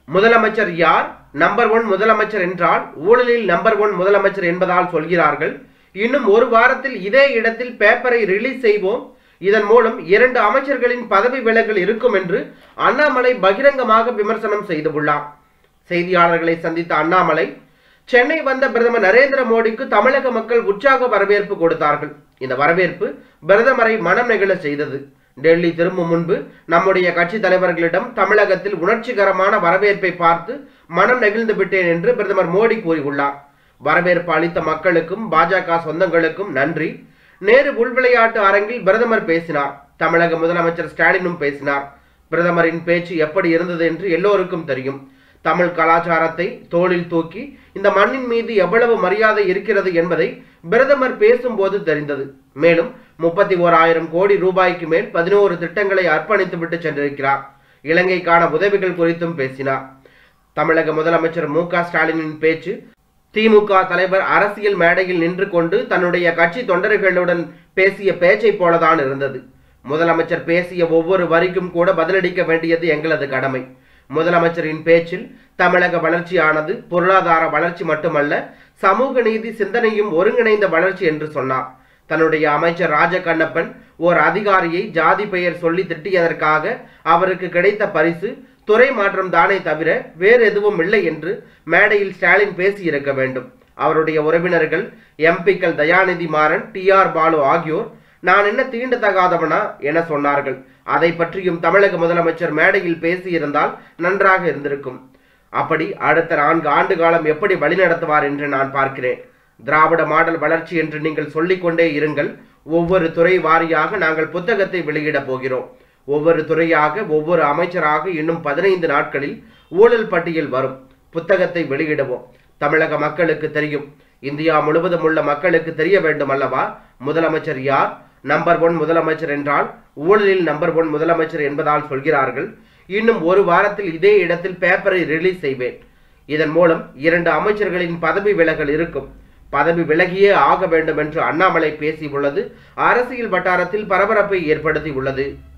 முதலமைச்சர் யார் number one முதலமைச்சர் என்றால் ஊழலில் நம்பர் ஒன் முதலமைச்சர் என்பதால் சொல்கிறார்கள் இன்னும் ஒரு வாரத்தில் இதே இடத்தில் பேப்பரை ரிலீஸ் செய்வோம் இதன் மூலம் இரண்டு அமைச்சர்களின் பதவி விலகல் இருக்கும் என்று அண்ணாமலை பகிரங்கமாக விமர்சனம் செய்துள்ளார் செய்தியாளர்களை சந்தித்த அண்ணாமலை சென்னை வந்த பிரதமர் நரேந்திர மோடிக்கு தமிழக மக்கள் உற்சாக வரவேற்பு கொடுத்தார்கள் இந்த வரவேற்பு பிரதமரை மனம் நெகிழ செய்தது டெல்லி திரும்பும் முன்பு நம்முடைய கட்சி தலைவர்களிடம் தமிழகத்தில் உணர்ச்சிகரமான வரவேற்பை பார்த்து மனம் நெகிழ்ந்து விட்டேன் என்று பிரதமர் மோடி கூறியுள்ளார் வரவேற்பு அளித்த மக்களுக்கும் பாஜக சொந்தங்களுக்கும் நன்றி நேரு உள்விளையாட்டு அரங்கில் பிரதமர் பேசினார் தமிழக முதலமைச்சர் ஸ்டாலினும் பேசினார் பிரதமரின் பேச்சு எப்படி இருந்தது என்று எல்லோருக்கும் தெரியும் தமிழ் கலாச்சாரத்தை தோளில் தூக்கி இந்த மண்ணின் மீது எவ்வளவு மரியாதை இருக்கிறது என்பதை பிரதமர் பேசும்போது தெரிந்தது மேலும் முப்பத்தி ஓராயிரம் கோடி ரூபாய்க்கு மேல் பதினோரு திட்டங்களை அர்ப்பணித்துவிட்டு சென்றிருக்கிறார் இலங்கைக்கான உதவிகள் குறித்தும் பேசினார் தமிழக முதலமைச்சர் மு க ஸ்டாலினின் பேச்சு திமுக தலைவர் அரசியல் மேடையில் நின்று கொண்டு தன்னுடைய கட்சி தொண்டர்களுடன் பேசிய பேச்சை போலதான் இருந்தது முதலமைச்சர் பேசிய ஒவ்வொரு வரிக்கும் கூட பதிலளிக்க வேண்டியது எங்களது கடமை முதலமைச்சரின் பேச்சில் தமிழக வளர்ச்சியானது பொருளாதார வளர்ச்சி மட்டுமல்ல சமூக நீதி சிந்தனையும் ஒருங்கிணைந்த வளர்ச்சி என்று சொன்னார் தன்னுடைய அமைச்சர் ராஜகண்ணப்பன் ஓர் அதிகாரியை ஜாதி பெயர் சொல்லி திட்டியதற்காக அவருக்கு கிடைத்த பரிசு துறை மாற்றம் தானே தவிர வேறு எதுவும் இல்லை என்று மேடையில் ஸ்டாலின் பேசியிருக்க வேண்டும் அவருடைய உறவினர்கள் எம்பிக்கள் தயாநிதி மாறன் டி ஆர் பாலு ஆகியோர் நான் என்ன தீண்டத்தகாதவனா என சொன்னார்கள் அதை பற்றியும் தமிழக முதலமைச்சர் மேடையில் பேசியிருந்தால் நன்றாக இருந்திருக்கும் அப்படி அடுத்த நான்கு ஆண்டு காலம் எப்படி வழிநடத்துவார் என்று நான் பார்க்கிறேன் திராவிட மாடல் வளர்ச்சி என்று நீங்கள் சொல்லிக்கொண்டே இருங்கள் ஒவ்வொரு துறை வாரியாக நாங்கள் புத்தகத்தை வெளியிடப் போகிறோம் ஒவ்வொரு துறையாக ஒவ்வொரு அமைச்சராக இன்னும் பதினைந்து நாட்களில் ஊழல் பட்டியல் வரும் புத்தகத்தை வெளியிடுவோம் தமிழக மக்களுக்கு தெரியும் இந்தியா முழுவதும் உள்ள மக்களுக்கு தெரிய வேண்டும் அல்லவா முதலமைச்சர் யார் நம்பர் ஒன் முதலமைச்சர் என்றால் ஊழலில் நம்பர் ஒன் முதலமைச்சர் என்பதால் சொல்கிறார்கள் இன்னும் ஒரு வாரத்தில் இதே இடத்தில் பேப்பரை ரிலீஸ் செய்வேன் இதன் மூலம் இரண்டு அமைச்சர்களின் பதவி விலகல் இருக்கும் பதவி விலகியே ஆக வேண்டும் என்று அண்ணாமலை பேசியுள்ளது அரசியல் வட்டாரத்தில் பரபரப்பை ஏற்படுத்தி உள்ளது